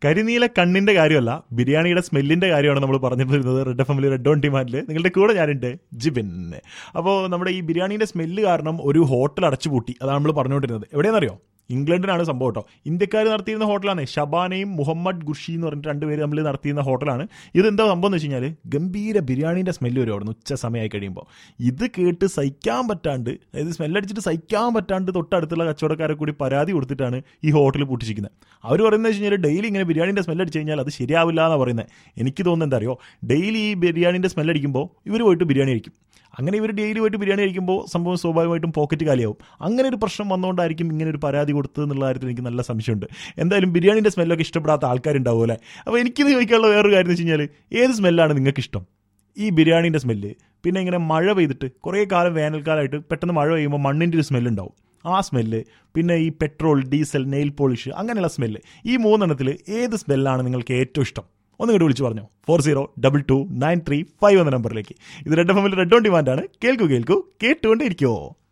കരിനീല കണ്ണിന്റെ കാര്യമല്ല ബിരിയാണിയുടെ സ്മെല്ലിന്റെ കാര്യമാണ് നമ്മൾ പറഞ്ഞിരുന്നത് റെഡ് എഫ് എമ്മിൽ റെഡ് ഓൺ ഡിമാൻഡിൽ നിങ്ങളുടെ കൂടെ ഞാനുണ്ട് ജിബിൻ അപ്പോൾ നമ്മുടെ ഈ ബിരിയാണിയുടെ സ്മെല്ല് കാരണം ഒരു ഹോട്ടൽ അടച്ചുപൂട്ടി അതാണ് നമ്മൾ പറഞ്ഞുകൊണ്ടിരുന്നത് എവിടെയെന്നറിയോ ഇംഗ്ലണ്ടിനാണ് സംഭവം കേട്ടോ ഇന്ത്യക്കാർ നടത്തിയിരുന്ന ഹോട്ടലാണ് ഷബാനയും മുഹമ്മദ് ഗുഷി എന്ന് പറഞ്ഞിട്ട് രണ്ടുപേര് തമ്മിൽ നടത്തിയിരുന്ന ഹോട്ടലാണ് ഇതെന്താ സംഭവം എന്ന് വെച്ച് കഴിഞ്ഞാൽ ഗംഭീര ബിരിയാണീൻ്റെ സ്മെല്ല് വരും അവിടെ ഉച്ച സമയമായി കഴിയുമ്പോൾ ഇത് കേട്ട് സഹിക്കാൻ പറ്റാണ്ട് അതായത് സ്മെല്ലടിച്ചിട്ട് സഹിക്കാൻ പറ്റാണ്ട് തൊട്ടടുത്തുള്ള കച്ചവടക്കാരെ കൂടി പരാതി കൊടുത്തിട്ടാണ് ഈ ഹോട്ടൽ പൂട്ടിച്ചിരിക്കുന്നത് അവർ പറയുന്നത് വെച്ച് കഴിഞ്ഞാൽ ഡെയിലി ഇങ്ങനെ ബിരിയാണിൻ്റെ സ്മെല്ലടിച്ച് കഴിഞ്ഞാൽ അത് ശരിയാവില്ല എന്നാണ് പറയുന്നത് എനിക്ക് തോന്നുന്നത് എന്താ അറിയോ ഡെയിലി ഈ ബിരിയാണിൻ്റെ സ്മെല്ലടിക്കുമ്പോൾ ഇവർ പോയിട്ട് ബിരിയാണി കഴിക്കും അങ്ങനെ ഇവർ ഡെയിലി പോയിട്ട് ബിരിയാണി കഴിക്കുമ്പോൾ സംഭവം സ്വാഭാവികമായിട്ടും പോക്കറ്റ് കാലിയാവും അങ്ങനെ ഒരു പ്രശ്നം വന്നുകൊണ്ടായിരിക്കും ഇങ്ങനെ ഒരു പരാതി കൊടുത്തത് എന്നുള്ള കാര്യത്തിൽ എനിക്ക് നല്ല സംശയമുണ്ട് എന്തായാലും ബിരിയാണിൻ്റെ സ്മെല്ലൊക്കെ ഇഷ്ടപ്പെടാത്ത ആൾക്കാരുണ്ടാവും അല്ലേ അപ്പോൾ എനിക്കിത് ചോദിക്കാനുള്ള വേറൊരു കാര്യം എന്ന് വെച്ച് കഴിഞ്ഞാൽ ഏത് സ്മെല്ലാണ് നിങ്ങൾക്ക് ഇഷ്ടം ഈ ബിരിയാണീൻ്റെ സ്മെല്ല് പിന്നെ ഇങ്ങനെ മഴ പെയ്തിട്ട് കുറേ കാലം വേനൽക്കാലമായിട്ട് പെട്ടെന്ന് മഴ പെയ്യുമ്പോൾ മണ്ണിൻ്റെ ഒരു സ്മെല്ലുണ്ടാവും ആ സ്മെല്ല് പിന്നെ ഈ പെട്രോൾ ഡീസൽ നെയിൽ പോളിഷ് അങ്ങനെയുള്ള സ്മെല്ല് ഈ മൂന്നെണ്ണത്തിൽ ഏത് സ്മെല്ലാണ് നിങ്ങൾക്ക് ഏറ്റവും ഇഷ്ടം ഒന്ന് ഇങ്ങോട്ട് വിളിച്ചു പറഞ്ഞോ four zero double two nine three five എന്ന നമ്പറിലേക്ക് ഇത് റെഡ് എഫ് എമ്മിൽ റെഡ് ഓൺ ഡിമാൻഡാണ് കേൾക്കൂ കേൾക്കൂ കേട്ടുകൊണ്ടേ ഇരിക്കുമോ